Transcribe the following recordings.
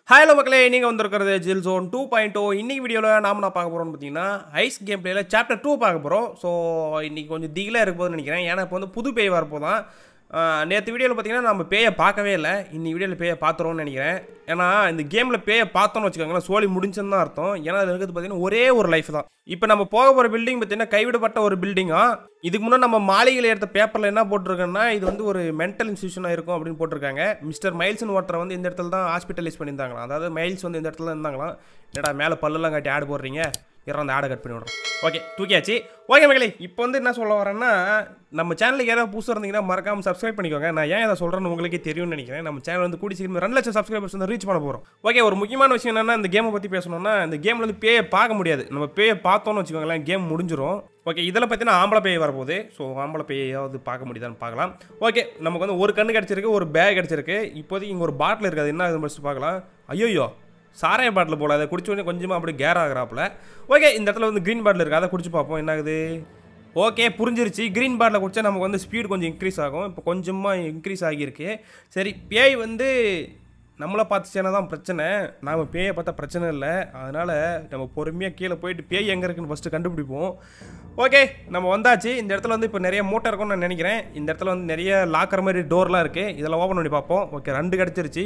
hello மக்களே நீங்கள் வந்திருக்கிறது ஜில் ஜோன் டூ பாயிண்ட் டூ இன்னைக்கு வீடியோவில் நாம நான் பார்க்க போகிறோம்னு பார்த்தீங்கன்னா ஐஸ் கேம் பிளேயில் சாப்டர் டூ பார்க்க போகிறோம் ஸோ இன்னைக்கு கொஞ்சம் திகிலாக இருக்க போதுன்னு நினைக்கிறேன் ஏன்னா இப்போ வந்து புது பேய் வரப்போதான் நேற்று வீடியோவில் பார்த்தீங்கன்னா நம்ம பேயை பார்க்கவே இல்லை இன்னி வீடியோவில் பேயை பார்த்துருவோம்னு நினைக்கிறேன் ஏன்னா இந்த கேமில் பேயை பார்த்தோம்னு வச்சுக்கோங்களேன் சோழி முடிஞ்சுன்னு தான் அர்த்தம் ஏன்னா அது இருக்கிறது பார்த்தீங்கன்னா ஒரே ஒரு லைஃப் தான் இப்போ நம்ம போக போகிற பில்டிங் பார்த்தீங்கன்னா கைவிடப்பட்ட ஒரு பில்டிங்கா இதுக்கு முன்னாடி நம்ம மாளிகையில் எடுத்த பேப்பரில் என்ன போட்டிருக்கோன்னா இது வந்து ஒரு மென்டல் இன்ஸ்டியூஷனாக இருக்கும் அப்படின்னு போட்டிருக்காங்க மிஸ்டர் மைல்ஸ்னு ஒருத்தரை வந்து இந்த இடத்துல தான் ஹாஸ்பிட்டலைஸ் பண்ணியிருந்தாங்களாம் அதாவது மைல்ஸ் வந்து இந்த இடத்துல இருந்தாங்களாம் என்னடா மேலே பல்லெல்லாம் காட்டி ஆடு போடுறீங்க இறந்த அந்த ஆடை கட் பண்ணி விட்றோம் ஓகே தூக்கியாச்சு ஓகே மகளே இப்போ வந்து என்ன சொல்ல வரேன்னா நம்ம சேனலுக்கு யாராவது புதுசாக இருந்தீங்கன்னா மறக்காம சப்ஸ்கிரைப் பண்ணிக்கோங்க நான் ஏன் இதை சொல்கிறேன்னு உங்களுக்கே தெரியும்னு நினைக்கிறேன் நம்ம சேனல் வந்து கூடி சீக்கிரம் ரெண்டு லட்சம் சப்ஸ்கிரைபர்ஸ் வந்து ரீச் பண்ண போகிறோம் ஓகே ஒரு முக்கியமான விஷயம் என்னன்னா இந்த கேமை பற்றி பேசணும்னா இந்த கேமில் வந்து பேயை பார்க்க முடியாது நம்ம பேயை பார்த்தோம்னு வச்சுக்கோங்களேன் கேம் முடிஞ்சிரும் ஓகே இதில் பார்த்தீங்கன்னா ஆம்பளை பேய் வரப்போகுது ஸோ ஆம்பளை பேயாவது பார்க்க முடியுதான்னு பார்க்கலாம் ஓகே நமக்கு வந்து ஒரு கண்ணு கிடச்சிருக்கு ஒரு பேக் கிடச்சிருக்கு இப்போதைக்கு இங்கே ஒரு பாட்டில் இருக்குது அது என்ன ஆகுதுன்னு ஃபஸ்ட்டு பார்க்கலாம் ஐயோயோ சாராய பாட்டில் போல அதை குடிச்ச உடனே கொஞ்சமாக அப்படி கேர் ஆகிறாப்புல ஓகே இந்த இடத்துல வந்து க்ரீன் பாட்டில் இருக்குது அதை குடிச்சு பார்ப்போம் என்ன ஆகுது ஓகே புரிஞ்சிருச்சு க்ரீன் பாட்டில் குடிச்சா நமக்கு வந்து ஸ்பீடு கொஞ்சம் இன்க்ரீஸ் ஆகும் இப்போ கொஞ்சமாக இன்க்ரீஸ் ஆகியிருக்கு சரி பேய் வந்து நம்மளை பார்த்துச்சேன்னா தான் பிரச்சனை நாம் பேயை பார்த்தா பிரச்சனை இல்லை அதனால் நம்ம பொறுமையாக கீழே போயிட்டு பேய் எங்கே இருக்குன்னு ஃபஸ்ட்டு கண்டுபிடிப்போம் ஓகே நம்ம வந்தாச்சு இந்த இடத்துல வந்து இப்போ நிறைய மூட்டை இருக்கும்னு நான் நினைக்கிறேன் இந்த இடத்துல வந்து நிறைய லாக்கர் மாதிரி டோர்லாம் இருக்குது இதெல்லாம் ஓப்பன் பண்ணி பார்ப்போம் ஓகே ரெண்டு கிடச்சிருச்சு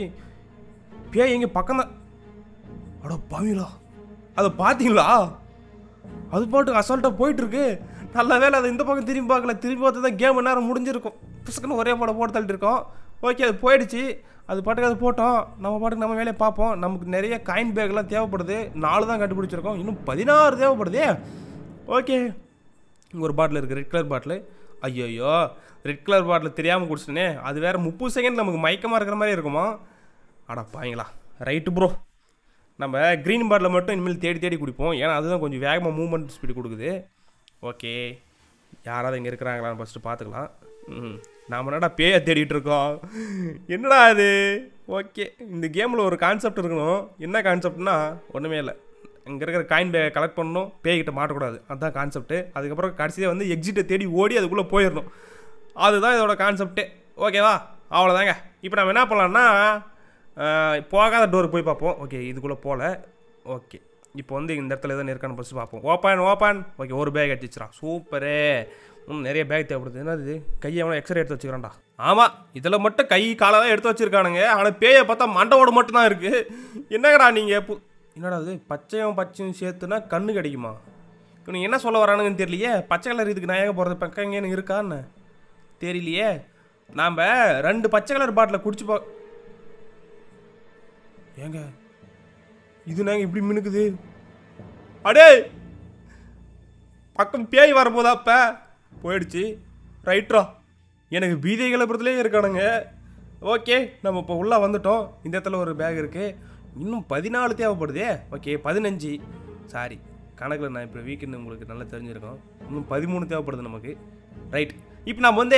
பேய் எங்கே பக்கம் தான் அட பாவீங்களா அதை பார்த்தீங்களா அது பாட்டுக்கு அசால்ட்டாக போயிட்டுருக்கு நல்ல வேலை அது இந்த பக்கம் திரும்பி பார்க்கல திரும்பி பார்த்து தான் கேம் நேரம் முடிஞ்சிருக்கும் புசுக்குன்னு ஒரே போட போட்டு தள்ளிட்டு இருக்கோம் ஓகே அது போயிடுச்சு அது பாட்டுக்கு அது போட்டோம் நம்ம பாட்டுக்கு நம்ம வேலையை பார்ப்போம் நமக்கு நிறைய காயின் பேக்லாம் தேவைப்படுது நாலு தான் கண்டுபிடிச்சிருக்கோம் இன்னும் பதினாறு தேவைப்படுதே ஓகே இங்கே ஒரு பாட்டில் இருக்குது ரெட் கலர் பாட்டில் ஐயோயோ ரெட் கலர் பாட்டில் தெரியாமல் குடிச்சிட்டேனே அது வேறு முப்பது செகண்ட் நமக்கு மயக்கமாக இருக்கிற மாதிரி இருக்குமா அடா பாங்களா ரைட்டு ப்ரோ நம்ம க்ரீன் பாட்டில் மட்டும் இனிமேல் தேடி தேடி குடிப்போம் ஏன்னா அதுதான் கொஞ்சம் வேகமாக மூவ்மெண்ட் ஸ்பீடு கொடுக்குது ஓகே யாராவது இங்கே இருக்கிறாங்களான்னு ஃபஸ்ட்டு பார்த்துக்கலாம் ம் நாம் என்னடா பேயை தேடிட்டு இருக்கோம் என்னடா அது ஓகே இந்த கேமில் ஒரு கான்செப்ட் இருக்கணும் என்ன கான்செப்ட்னா ஒன்றுமே இல்லை இங்கே இருக்கிற காயின் பேகை கலெக்ட் பண்ணணும் பேய்கிட்ட மாட்டக்கூடாது அதுதான் கான்செப்ட்டு அதுக்கப்புறம் கடைசியாக வந்து எக்ஸிட்டை தேடி ஓடி அதுக்குள்ளே போயிடணும் அதுதான் இதோட கான்செப்ட்டு ஓகேவா அவ்வளோதாங்க இப்போ நம்ம என்ன பண்ணலாம்னா போகாத டோருக்கு போய் பார்ப்போம் ஓகே இதுக்குள்ளே போகல ஓகே இப்போ வந்து இந்த இடத்துல எதாவது இருக்கான்னு ஃபஸ்ட்டு பார்ப்போம் ஓப்பன் ஓப்பன் ஓகே ஒரு பேக் எடுத்துச்சுறான் சூப்பரு இன்னும் நிறைய பேக் தேவைப்படுது என்னது கையை எவ்வளோ எக்ஸ்ரே எடுத்து வச்சுக்கிறான்டா ஆமாம் இதில் மட்டும் கை காலெல்லாம் எடுத்து வச்சுருக்கானுங்க ஆனால் பேயை பார்த்தா மண்டவோட மட்டும் தான் இருக்குது என்னங்கடா நீங்கள் பு என்னடா அது பச்சையும் பச்சையும் சேர்த்துனா கண்ணு கிடைக்குமா இவனுக்கு என்ன சொல்ல வரானுங்கன்னு தெரியலையே பச்சை கலர் இதுக்கு நான் ஏங்க போகிறது பக்கம் எங்கேன்னு இருக்கான்னு தெரியலையே நாம் ரெண்டு பச்சை கலர் பாட்டில் குடிச்சு பா ஏங்க இது நாங்கள் இப்படி மினுக்குது அடே பக்கம் பேய் வரப்போதா அப்ப போயிடுச்சு ரைட்ரா எனக்கு பீதை கிளப்புறதுலேயே இருக்கானுங்க ஓகே நம்ம இப்போ உள்ளே வந்துட்டோம் இந்த இடத்துல ஒரு பேக் இருக்குது இன்னும் பதினாலு தேவைப்படுதே ஓகே பதினஞ்சு சாரி கணக்கில் நான் இப்போ வீக்குன்னு உங்களுக்கு நல்லா தெரிஞ்சிருக்கோம் இன்னும் பதிமூணு தேவைப்படுது நமக்கு ரைட் இப்போ நம்ம வந்து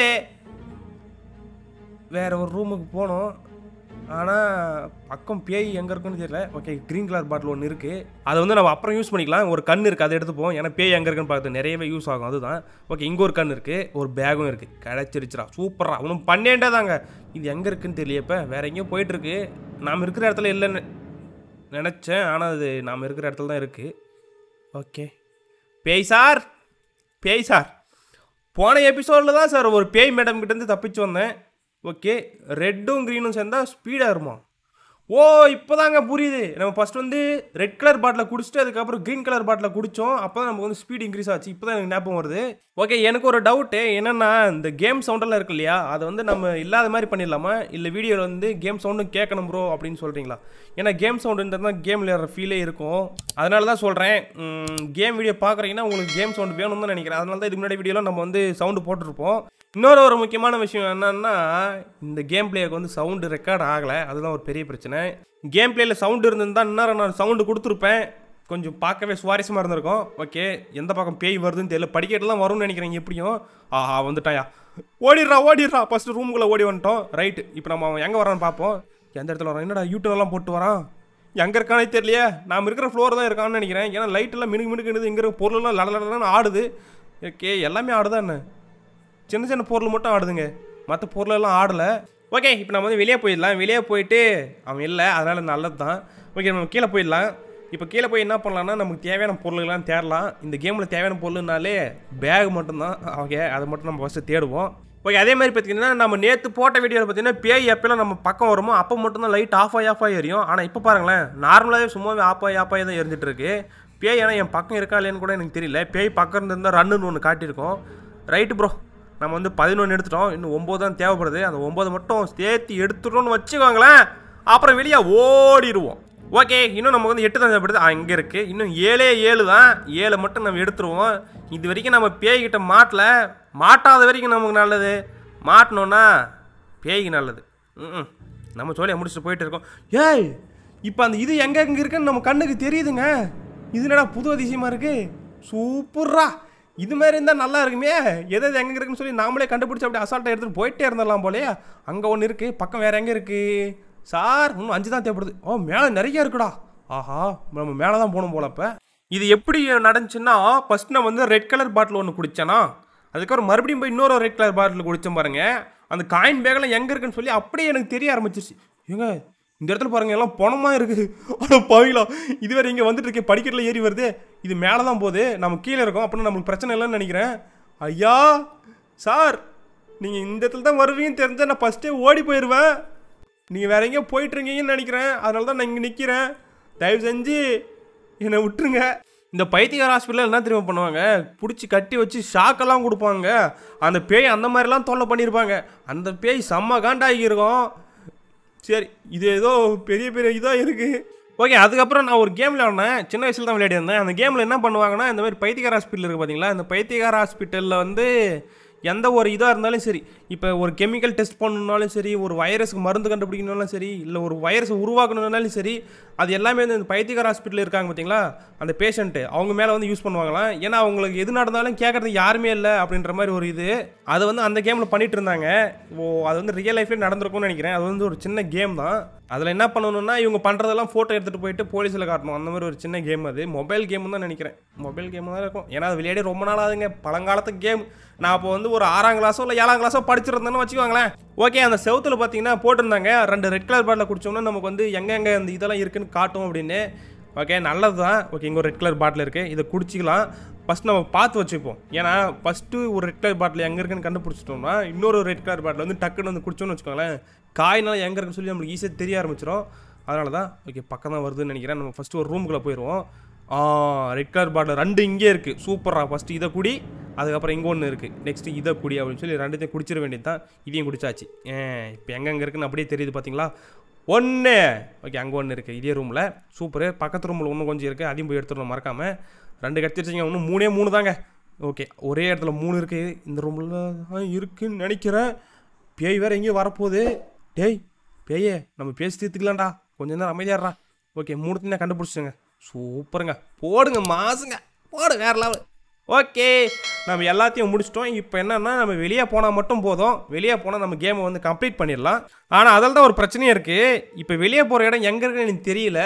வேறு ஒரு ரூமுக்கு போனோம் ஆனால் பக்கம் பேய் எங்கே இருக்குன்னு தெரியல ஓகே க்ரீன் கலர் பாட்டில் ஒன்று இருக்குது அதை வந்து நம்ம அப்புறம் யூஸ் பண்ணிக்கலாம் ஒரு கண் இருக்குது அதை எடுத்துப்போம் ஏன்னா பேய் எங்கே இருக்குன்னு பார்த்து நிறையவே யூஸ் ஆகும் அதுதான் ஓகே இங்கே ஒரு கண் இருக்குது ஒரு பேகும் இருக்குது கிடச்சிருச்சுரா சூப்பரா ஒன்றும் பன்னெண்டே தாங்க இது எங்கே இருக்குன்னு தெரியல இப்போ வேறு எங்கேயோ போயிட்டுருக்கு நாம் இருக்கிற இடத்துல இல்லைன்னு நினச்சேன் ஆனால் அது நாம் இருக்கிற இடத்துல தான் இருக்குது ஓகே பேய் சார் பேய் சார் போன எபிசோடில் தான் சார் ஒரு பேய் மேடம் கிட்டேருந்து தப்பிச்சு வந்தேன் ஓகே ரெட்டும் க்ரீனும் சேர்ந்தா ஸ்பீடாக இருமா ஓ இப்போதாங்க புரியுது நம்ம ஃபஸ்ட் வந்து ரெட் கலர் பாட்டில் குடிச்சிட்டு அதுக்கப்புறம் க்ரீன் கலர் பாட்டில் குடித்தோம் அப்போ தான் நமக்கு வந்து ஸ்பீட் இன்க்ரீஸ் ஆச்சு இப்போ தான் எனக்கு ஞாபகம் வருது ஓகே எனக்கு ஒரு டவுட்டு என்னென்னா இந்த கேம் சவுண்டெல்லாம் இருக்கு இல்லையா அதை வந்து நம்ம இல்லாத மாதிரி பண்ணிடலாமா இல்லை வீடியோவில் வந்து கேம் சவுண்டும் கேட்கணும் ப்ரோ அப்படின்னு சொல்கிறீங்களா ஏன்னா கேம் சவுண்டுன்றது தான் கேம் விளையாடுற ஃபீலே இருக்கும் அதனால தான் சொல்கிறேன் கேம் வீடியோ பார்க்குறீங்கன்னா உங்களுக்கு கேம் சவுண்ட் வேணும்னு தான் நினைக்கிறேன் அதனால தான் இதுக்கு முன்னாடி வீடியோவில் நம்ம வந்து சவுண்டு போட்டிருப்போம் இன்னொரு ஒரு முக்கியமான விஷயம் என்னன்னா இந்த கேம் பிளேக்கு வந்து சவுண்டு ரெக்கார்ட் ஆகலை அதுதான் ஒரு பெரிய பிரச்சனை கேம் பிளேயில் சவுண்டு இருந்திருந்தா இன்னும் நான் சவுண்டு கொடுத்துருப்பேன் கொஞ்சம் பார்க்கவே சுவாரஸ்யமாக இருந்திருக்கும் ஓகே எந்த பக்கம் பேய் வருதுன்னு தெரியல படிக்கட்டுலாம் வரும்னு நினைக்கிறேன் எப்படியும் ஆஹா வந்துட்டாயா ஓடிடுறா ஓடிடுறா ஃபஸ்ட்டு ரூமுக்குள்ளே ஓடி வந்துட்டோம் ரைட்டு இப்போ நம்ம அவன் எங்கே வரான்னு பார்ப்போம் எந்த இடத்துல வரான் என்னடா யூடியூப்லாம் போட்டு வரான் எங்கே இருக்கானே தெரியலையே நாம் இருக்கிற ஃப்ளோர் தான் இருக்கான்னு நினைக்கிறேன் ஏன்னா லைட்டெல்லாம் மினுக்கு மினுக்குனது இங்கே இருக்க பொருளெல்லாம் லடலடன்னு ஆடுது ஓகே எல்லாமே ஆடுதான் என்ன சின்ன சின்ன பொருள் மட்டும் ஆடுதுங்க மற்ற பொருளெல்லாம் ஆடலை ஓகே இப்போ நம்ம வந்து வெளியே போயிடலாம் வெளியே போயிட்டு அவன் இல்லை அதனால் நல்லது தான் ஓகே நம்ம கீழே போயிடலாம் இப்போ கீழே போய் என்ன பண்ணலாம்னா நமக்கு தேவையான பொருள்கள்லாம் தேடலாம் இந்த கேமில் தேவையான பொருள்னாலே பேக் மட்டும்தான் ஓகே அதை மட்டும் நம்ம ஃபஸ்ட்டு தேடுவோம் ஓகே அதே மாதிரி பார்த்தீங்கன்னா நம்ம நேற்று போட்ட வீடியோவில் பார்த்தீங்கன்னா பேய் எப்பெல்லாம் நம்ம பக்கம் வருமோ அப்போ மட்டும்தான் லைட் ஆஃப் ஆகி ஆஃப் ஆகி எரியும் ஆனால் இப்போ பாருங்களேன் நார்மலாகவே சும்மாவே ஆஃப் ஆகி ஆஃப் ஆகி தான் எரிஞ்சிட்டு இருக்கு பேய் ஆனால் என் பக்கம் இருக்கா இல்லையான்னு கூட எனக்கு தெரியல பேய் பக்கம் இருந்திருந்தால் ரன்னுன்னு ஒன்று காட்டியிருக்கோம் ரைட்டு ப்ரோ நம்ம வந்து பதினொன்று எடுத்துட்டோம் இன்னும் ஒம்பது தான் தேவைப்படுது அந்த ஒம்பது மட்டும் சேர்த்து எடுத்துட்டோம்னு வச்சுக்கோங்களேன் அப்புறம் வெளியே ஓடிடுவோம் ஓகே இன்னும் நமக்கு வந்து எட்டு தான் தேவைப்படுது ஆ இங்கே இருக்குது இன்னும் ஏழே ஏழு தான் ஏழை மட்டும் நம்ம எடுத்துருவோம் இது வரைக்கும் நம்ம பேய்கிட்ட மாட்டல மாட்டாத வரைக்கும் நமக்கு நல்லது மாட்டினோன்னா பேய்க்கு நல்லது ம் நம்ம சோழியை முடிச்சுட்டு போயிட்டு இருக்கோம் ஏய் இப்போ அந்த இது எங்கே எங்கே இருக்குன்னு நம்ம கண்ணுக்கு தெரியுதுங்க இது என்னடா புது அதிசயமாக இருக்கு சூப்பர்ரா இது மாதிரி இருந்தால் நல்லா இருக்குமே எது எது எங்கே இருக்குன்னு சொல்லி நாமளே கண்டுபிடிச்சி அப்படியே அசால்ட்டாக எடுத்துகிட்டு போயிட்டே இருந்துடலாம் போலயே அங்கே ஒன்று இருக்குது பக்கம் வேறு எங்கே இருக்குது சார் இன்னும் அஞ்சு தான் தேவைப்படுது ஓ மேலே நிறைய இருக்குடா ஆஹா நம்ம மேலே தான் போகணும் போல அப்போ இது எப்படி நடந்துச்சுன்னா ஃபஸ்ட் நான் வந்து ரெட் கலர் பாட்டில் ஒன்று குடித்தேனா அதுக்கப்புறம் மறுபடியும் போய் இன்னொரு ரெட் கலர் பாட்டில் குடித்தேன் பாருங்க அந்த காயின் பேக்கெல்லாம் எங்கே இருக்குன்னு சொல்லி அப்படியே எனக்கு தெரிய ஆரம்பிச்சிருச்சு ஏங்க இந்த இடத்துல பாருங்க எல்லாம் பணமாக இருக்குது ஆனால் பவிலா இதுவரை இங்கே வந்துட்டு இருக்கேன் படிக்கட்டில் ஏறி வருது இது மேலே தான் போகுது நம்ம கீழே இருக்கோம் அப்படின்னா நம்மளுக்கு பிரச்சனை இல்லைன்னு நினைக்கிறேன் ஐயா சார் நீங்கள் இந்த இடத்துல தான் வருவீங்கன்னு தெரிஞ்சால் நான் ஃபஸ்ட்டே ஓடி போயிடுவேன் நீங்கள் வேற எங்கேயோ போயிட்டு இருக்கீங்கன்னு நினைக்கிறேன் அதனால தான் நான் இங்கே நிற்கிறேன் தயவு செஞ்சு என்னை விட்டுருங்க இந்த பைத்தியகார ஹாஸ்பிட்டலில் என்ன தெரியுமா பண்ணுவாங்க பிடிச்சி கட்டி வச்சு ஷாக்கெல்லாம் கொடுப்பாங்க அந்த பேய் அந்த மாதிரிலாம் தொல்லை பண்ணியிருப்பாங்க அந்த பேய் செம்ம காண்டாகி இருக்கும் சரி இது ஏதோ பெரிய பெரிய இதாக இருக்குது ஓகே அதுக்கப்புறம் நான் ஒரு கேம் விளையாடினேன் சின்ன வயசில் தான் விளையாடி இருந்தேன் அந்த கேமில் என்ன பண்ணுவாங்கன்னா இந்த மாதிரி பைத்தியகார ஹாஸ்பிட்டல் இருக்குது பார்த்தீங்களா இந்த பைத்தியகார ஹாஸ்பிட்டலில் வந்து எந்த ஒரு இதாக இருந்தாலும் சரி இப்போ ஒரு கெமிக்கல் டெஸ்ட் பண்ணணுனாலும் சரி ஒரு வைரஸுக்கு மருந்து கண்டுபிடிக்கணும்னாலும் சரி இல்லை ஒரு வைரஸை உருவாக்கணும்னாலும் சரி அது எல்லாமே வந்து இந்த பைத்தியகார ஹாஸ்பிட்டல் இருக்காங்க பார்த்தீங்களா அந்த பேஷண்ட்டு அவங்க மேலே வந்து யூஸ் பண்ணுவாங்களாம் ஏன்னா அவங்களுக்கு எது நடந்தாலும் கேட்கறது யாருமே இல்லை அப்படின்ற மாதிரி ஒரு இது அது வந்து அந்த கேமில் பண்ணிட்டு இருந்தாங்க ஓ அது வந்து ரியல் லைஃப்லேயே நடந்திருக்கும்னு நினைக்கிறேன் அது வந்து ஒரு சின்ன கேம் தான் அதில் என்ன பண்ணணும்னா இவங்க பண்ணுறதெல்லாம் ஃபோட்டோ எடுத்துகிட்டு போயிட்டு போலீஸில் காட்டணும் அந்த மாதிரி ஒரு சின்ன கேம் அது மொபைல் கேம் தான் நினைக்கிறேன் மொபைல் கேம் தான் இருக்கும் ஏன்னா அது விளையாடி ரொம்ப நாள் ஆகுதுங்க பழங்காலத்து கேம் நான் அப்போ வந்து ஒரு ஆறாம் கிளாஸோ இல்லை ஏழாம் கிளாஸோ படிச்சிருந்தேன்னு வச்சுக்கோங்களேன் ஓகே அந்த செவுத்தில் பார்த்தீங்கன்னா போட்டிருந்தாங்க ரெண்டு ரெட் கலர் பாட்டில் குடிச்சோம்னா நமக்கு வந்து எங்கெங்கே அந்த இதெல்லாம் இருக்குன்னு காட்டும் அப்படின்னு ஓகே நல்லது தான் ஓகே இங்கே ஒரு ரெட் கலர் பாட்டில் இருக்குது இதை குடிச்சிக்கலாம் ஃபஸ்ட் நம்ம பார்த்து வச்சுப்போம் ஏன்னா ஃபஸ்ட்டு ஒரு ரெட் கலர் பாட்டில் எங்கே இருக்குன்னு கண்டுபிடிச்சிட்டோம்னா இன்னொரு ரெட் கலர் பாட்டில் வந்து டக்குன்னு வந்து குடிச்சோம்னு வச்சுக்கோங்களேன் காய்னால எங்கே இருக்குன்னு சொல்லி நம்மளுக்கு ஈஸியாக தெரிய ஆரம்பிச்சிடும் அதனால தான் ஓகே பக்கம் தான் வருதுன்னு நினைக்கிறேன் நம்ம ஃபஸ்ட்டு ஒரு ரூமுக்குள்ளே போயிடுவோம் ஆ ரெட் கலர் பாட்டில் ரெண்டு இங்கே இருக்குது சூப்பரா ஃபஸ்ட்டு இதை குடி அதுக்கப்புறம் இங்கே ஒன்று இருக்குது நெக்ஸ்ட்டு இதை குடி அப்படின்னு சொல்லி ரெண்டுத்தையும் குடிச்சிட வேண்டியது தான் இதையும் குடிச்சாச்சு ஏன் இப்போ எங்கெங்கே இருக்குன்னு அப்படியே தெரியுது பார்த்தீங்களா ஒன்று ஓகே அங்கே ஒன்று இருக்குது இதே ரூமில் சூப்பரு பக்கத்து ரூமில் இன்னும் கொஞ்சம் இருக்குது அதையும் போய் எடுத்துடணும் மறக்காமல் ரெண்டு கிடச்சிருச்சிங்க இன்னும் மூணே மூணு தாங்க ஓகே ஒரே இடத்துல மூணு இருக்குது இந்த ரூமில் தான் இருக்குன்னு நினைக்கிறேன் பேய் வேறு எங்கேயும் வரப்போகுது டேய் பேயே நம்ம பேசி தீர்த்துக்கலாம்டா கொஞ்சம் நேரம் அமைதியாடுறா ஓகே மூணுத்தையும் நான் கண்டுபிடிச்சிங்க சூப்பருங்க போடுங்க மாசுங்க போடு வேற லெவல் ஓகே நம்ம எல்லாத்தையும் முடிச்சிட்டோம் இப்போ என்னன்னா நம்ம வெளியே போனால் மட்டும் போதும் வெளியே போனால் நம்ம கேமை வந்து கம்ப்ளீட் பண்ணிடலாம் ஆனால் அதில் தான் ஒரு பிரச்சனையும் இருக்குது இப்போ வெளியே போகிற இடம் எங்கே இருக்குன்னு எனக்கு தெரியல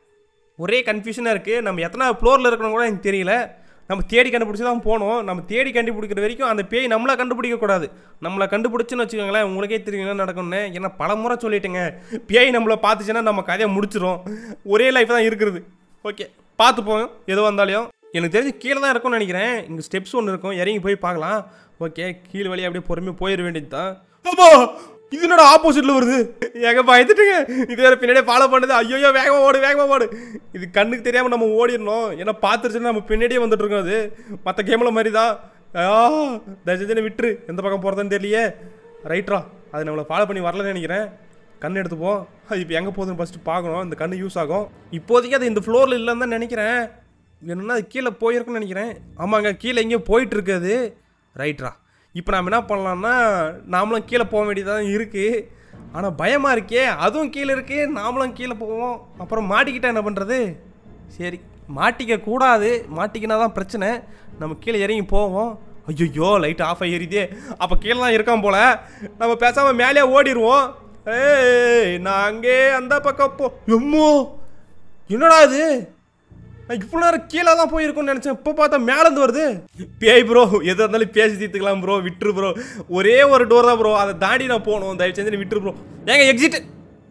ஒரே கன்ஃபியூஷனாக இருக்குது நம்ம எத்தனை ஃப்ளோரில் இருக்கணும் கூட எனக்கு தெரியல நம்ம தேடி கண்டுபிடிச்சி தான் போனோம் நம்ம தேடி கண்டுபிடிக்கிற வரைக்கும் அந்த பேய் நம்மளை கண்டுபிடிக்கக்கூடாது நம்மளை கண்டுபிடிச்சுன்னு வச்சுக்கோங்களேன் உங்களுக்கே தெரியும் என்ன நடக்கும்னு ஏன்னா பல முறை சொல்லிட்டேங்க பேய் நம்மளை பார்த்துச்சுன்னா நம்ம கதையை முடிச்சிடும் ஒரே லைஃப் தான் இருக்கிறது ஓகே பார்த்துப்போம் எது வந்தாலையும் எனக்கு தெரிஞ்சு கீழே தான் இருக்கும்னு நினைக்கிறேன் இங்கே ஸ்டெப்ஸ் ஒன்று இருக்கும் இறங்கி போய் பார்க்கலாம் ஓகே கீழ் வழியாக அப்படியே பொறுமையாக போயிட வேண்டியது தான் ஆமா இது என்னடா ஆப்போசிட்ல வருது எங்க பயந்துட்டுங்க இது வேற பின்னாடியே ஃபாலோ பண்ணுது ஐயோ வேகமா ஓடு வேகமா ஓடு இது கண்ணுக்கு தெரியாம நம்ம ஓடிடணும் ஏன்னா பார்த்துருச்சுன்னா நம்ம பின்னாடியே வந்துட்டு இருக்கோம் அது மற்ற கேமில் மாதிரி தான் ஆ தயவுசெஞ்சு விட்டுரு எந்த பக்கம் போகிறதுன்னு தெரியலையே ரைட்ரா அது நம்மளை ஃபாலோ பண்ணி வரலன்னு நினைக்கிறேன் கண் எடுத்துப்போம் அது இப்போ எங்கே போகுதுன்னு ஃபஸ்ட்டு பார்க்கணும் இந்த கண்ணு யூஸ் ஆகும் இப்போதைக்கு அது இந்த ஃப்ளோரில் இல்லைன்னு தான் நினைக்கிறேன் என்னன்னா அது கீழே போயிருக்குன்னு நினைக்கிறேன் ஆமாங்க கீழே எங்கேயோ போயிட்டு இருக்குது ரைட்ரா இப்போ நாம் என்ன பண்ணலாம்னா நாமளும் கீழே போக வேண்டியதாக இருக்குது ஆனால் பயமாக இருக்கே அதுவும் கீழே இருக்கு நாமளும் கீழே போவோம் அப்புறம் மாட்டிக்கிட்டா என்ன பண்ணுறது சரி மாட்டிக்க கூடாது மாட்டிக்கினா தான் பிரச்சனை நம்ம கீழே இறங்கி போவோம் ஐயோ லைட் ஆஃப் ஆகிருதே அப்போ கீழே தான் இருக்கான் போல நம்ம பேசாமல் மேலே ஓடிடுவோம் ஏய் நான் அங்கே அந்த பக்கம் போ எம்மோ என்னடா இது நான் இவ்வளோ நேரம் கீழே தான் போயிருக்கும்னு நினச்சேன் இப்போ பார்த்தா மேலேருந்து வருது பேய் ப்ரோ எதாக இருந்தாலும் பேசி தீர்த்துக்கலாம் ப்ரோ விட்டுரு ப்ரோ ஒரே ஒரு டோர் தான் ப்ரோ அதை தாண்டி நான் போகணும் தயவு செஞ்சு நீ விட்டுரு ப்ரோ ஏங்க எக்ஸிட்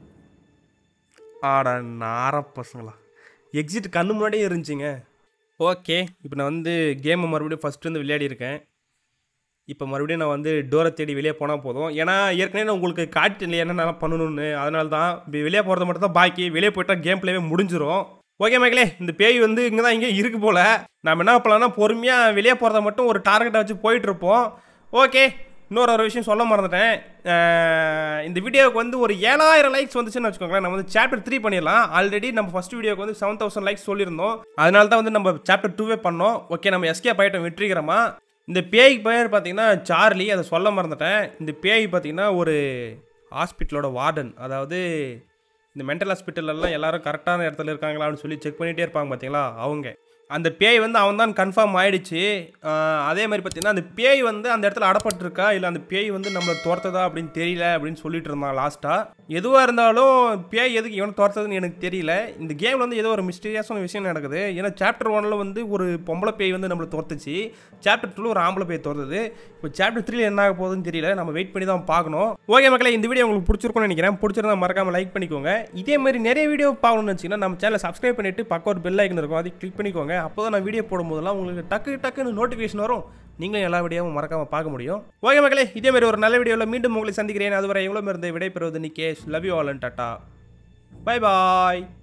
ஆடா நார பசங்களா எக்ஸிட் கண்ணு முன்னாடியே இருந்துச்சுங்க ஓகே இப்போ நான் வந்து கேமை மறுபடியும் ஃபஸ்ட்டு வந்து விளையாடி இருக்கேன் இப்போ மறுபடியும் நான் வந்து டோரை தேடி வெளியே போனால் போதும் ஏன்னா ஏற்கனவே நான் உங்களுக்கு காட்டில் என்னென்னலாம் பண்ணணும்னு அதனால தான் இப்போ வெளியே போகிறது மட்டும் தான் பாக்கி வெளியே போயிட்டா கேம் பிளேவே முடிஞ்சிரும் ஓகே மக்களே இந்த பேய் வந்து இங்கே தான் இங்கே இருக்கு போல் நம்ம என்ன பண்ணலாம்னா பொறுமையாக வெளியே போகிறத மட்டும் ஒரு டார்கெட்டை வச்சு போயிட்டுருப்போம் ஓகே இன்னொரு ஒரு விஷயம் சொல்ல மறந்துட்டேன் அஹ் இந்த வீடியோவுக்கு வந்து ஒரு ஏழாயிரம் லைக்ஸ் வந்துச்சுன்னு வச்சுக்கோங்களேன் நம்ம வந்து சாப்டர் த்ரீ பண்ணிடலாம் ஆல்ரெடி நம்ம ஃபஸ்ட் வீடியோக்கு வந்து செவன் தௌசண்ட் லைக்ஸ் சொல்லியிருந்தோம் அதனால தான் வந்து நம்ம சாப்டர் டூவே பண்ணோம் ஓகே நம்ம எஸ்கே ஆகிட்டோம் வெற்றிகரமா இந்த பேய்க்கு பேர் பார்த்தீங்கன்னா சார்லி அதை சொல்ல மறந்துட்டேன் இந்த பேய் பார்த்தீங்கன்னா ஒரு ஹாஸ்பிட்டலோட வார்டன் அதாவது இந்த மென்டல் ஹாஸ்பிட்டல்லாம் எல்லாரும் கரெக்டான இடத்துல இருக்காங்களான்னு சொல்லி செக் பண்ணிகிட்டே இருப்பாங்க பார்த்தீங்களா அவங்க அந்த பேய் வந்து அவன் தான் கன்ஃபார்ம் ஆயிடுச்சு ஆஹ் அதே மாதிரி பார்த்தீங்கன்னா அந்த பேய் வந்து அந்த இடத்துல அடப்பட்டிருக்கா இல்லை அந்த பேய் வந்து நம்மளை துரத்துதா அப்படின்னு தெரியல அப்படின்னு சொல்லிட்டு இருந்தான் லாஸ்ட்டாக எதுவாக இருந்தாலும் பேய் எதுக்கு இவனை துரத்துதுன்னு எனக்கு தெரியல இந்த கேமில் வந்து ஏதோ ஒரு மிஸ்டீரியஸான விஷயம் நடக்குது ஏன்னா சாப்டர் ஒனில் வந்து ஒரு பொம்பளை பேய் வந்து நம்மளை துரத்துச்சு சாப்டர் டூவில் ஒரு ஆம்பளை பேய் துரத்துது இப்போ சாப்டர் த்ரீல என்ன ஆக போகுதுன்னு தெரியல நம்ம வெயிட் பண்ணி தான் பார்க்கணும் ஓகே மக்களே இந்த வீடியோ உங்களுக்கு பிடிச்சிருக்கும்னு நினைக்கிறேன் பிடிச்சிருந்தா மறக்காம லைக் பண்ணிக்கோங்க இதே மாதிரி நிறைய வீடியோ பார்க்கணும்னு வச்சிங்கன்னா நம்ம சேனலை சப்ஸ்கிரைப் பண்ணிட்டு பக்கம் ஒரு பெல் ஐக்கன் இருக்கும் அதை கிளிக் பண்ணிக்கோங்க அப்போ தான் நான் வீடியோ போடும்போதெல்லாம் உங்களுக்கு டக்கு டக்குன்னு நோட்டிஃபிகேஷன் வரும் நீங்களும் எல்லா வீடியோவும் மறக்காம பார்க்க முடியும் ஓகே மக்களே இதே மாதிரி ஒரு நல்ல வீடியோவில் மீண்டும் உங்களை சந்திக்கிறேன் அதுவரை எவ்வளோ இருந்து விடைபெறுவது Nikesh love you all and tata bye bye